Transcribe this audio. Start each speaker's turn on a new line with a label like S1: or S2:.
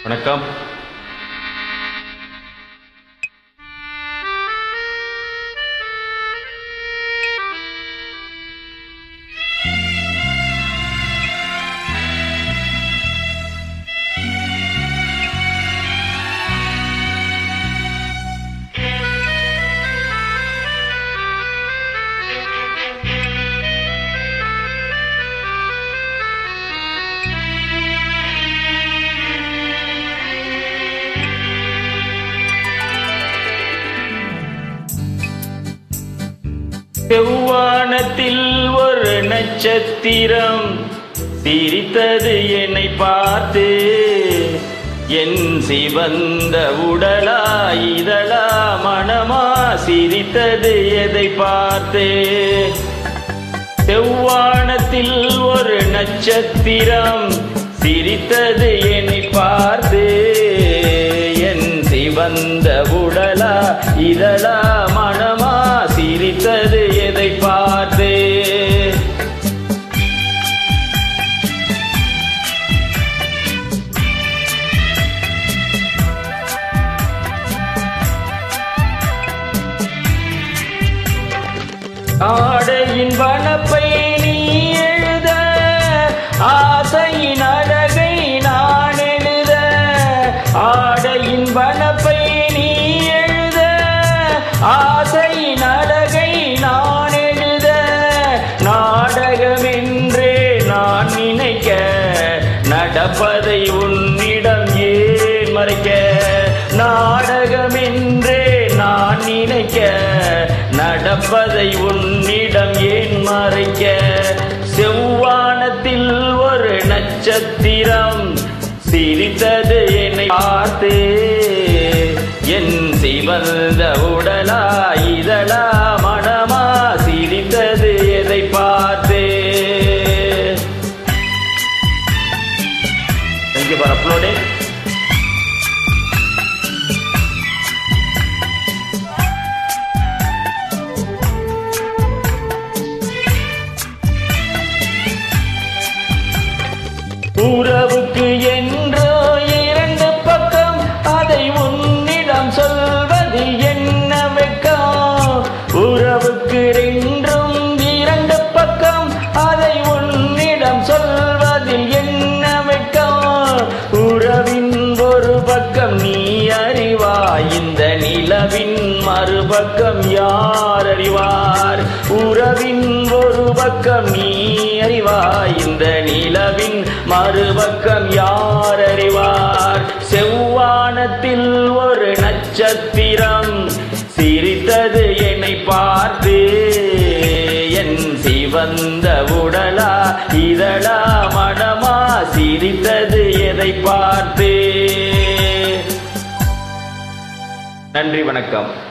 S1: வணக்கம் செவ்வானத்தில் ஒரு நட்சத்திரம் சிரித்தது என்னை பார்த்து என் சிவந்த உடலா இதழா மனமா சிரித்தது எதை பார்த்து செவ்வானத்தில் ஒரு நட்சத்திரம் சிரித்தது என்னை பார்த்து என் சிவந்த உடலா இதழா மனமா சிரித்தது எதை பார்த்து ஆடையின் வனப்பை நீ எழுத ஆசையின் அழகை நான் எழுத ஆடையின் வனப்பை நீ எழுத ஆசையின் அழகை நான் எழுத நாடகம் என்றே நான் நினைக்க நடப்பதை உன்னிடம் ஏன் மறைக்க நாடகம் என்றே நான் நினைக்க நடப்பதை உன்னிடம் ஏன் மறைக்க செவ்வானத்தில் ஒரு நட்சத்திரம் சிரித்தது என்னை பார்த்து என் சிவந்த உடலா இதழா மனமா சிரித்தது எதை பார்த்து தேங்க்யூ ஃபார் அப்லோடிங் உறவுக்கு என்றோ இரண்டு பக்கம் அதை உன்னிடம் சொல்வதில் என்ன வெட்கம் உறவுக்கு என்றும் இரண்டு பக்கம் அதை உன்னிடம் சொல்வதில் என்ன வெட்கம் உறவின் ஒரு பக்கம் நீ அறிவாய் இந்த நிலவின் மறுபக்கம் யார் அறிவார் உறவின் ஒரு பக்கம் நீ அறிவாய் இந்த நிலவின் மறுபக்கம் யார் அறிவார் செவ்வானத்தில் ஒரு நட்சத்திரம் சிரித்தது என்னை பார்த்து என் சிவந்த உடலா இதழா மனமா சிரித்தது எதை பார்த்து நன்றி வணக்கம்